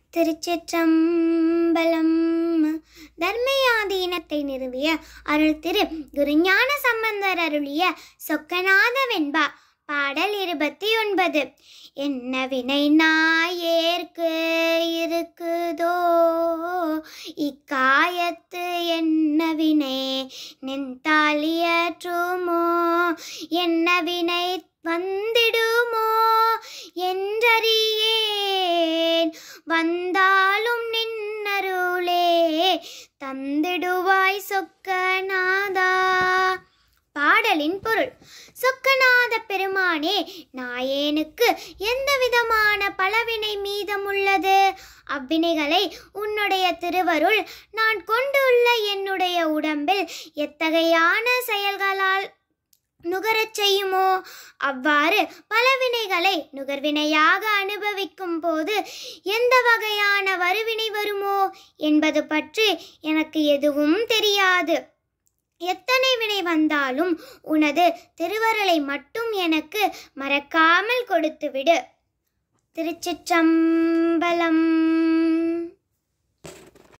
திருச்சிற்றம்பலம் தர்மயாதீனத்தை நிறுவிய அருள் திரு குருஞான சம்பந்தர் அருளிய சொக்கநாத வெண்பா பாடல் இருபத்தி ஒன்பது என்ன வினை நாயேற்கு இருக்குதோ இக்காயத்து என்ன வினை நின்றாலியற்றுமோ என்ன வினை வந்திடுமோ என்றறியேன் வந்தாலும் நின்னருளே தந்திடுவாய் சொக்கநாதா பாடலின் பொருள் சொக்கநாத பெருமானே நாயேனுக்கு எந்த விதமான பலவினை மீதமுள்ளது அவ்வினைகளை உன்னுடைய திருவருள் நான் கொண்டுள்ள என்னுடைய உடம்பில் எத்தகையான செயல்களால் நுகரச் செய்யுமோ அவ்வாறு பலவினைகளை நுகர்வினையாக அனுபவிக்கும் போது எந்த வகையான வருவினை வருமோ என்பது பற்றி எனக்கு எதுவும் தெரியாது எத்தனை வினை வந்தாலும் உனது திருவருளை மட்டும் எனக்கு மறக்காமல் கொடுத்துவிடு திருச்சிற்றம்பலம்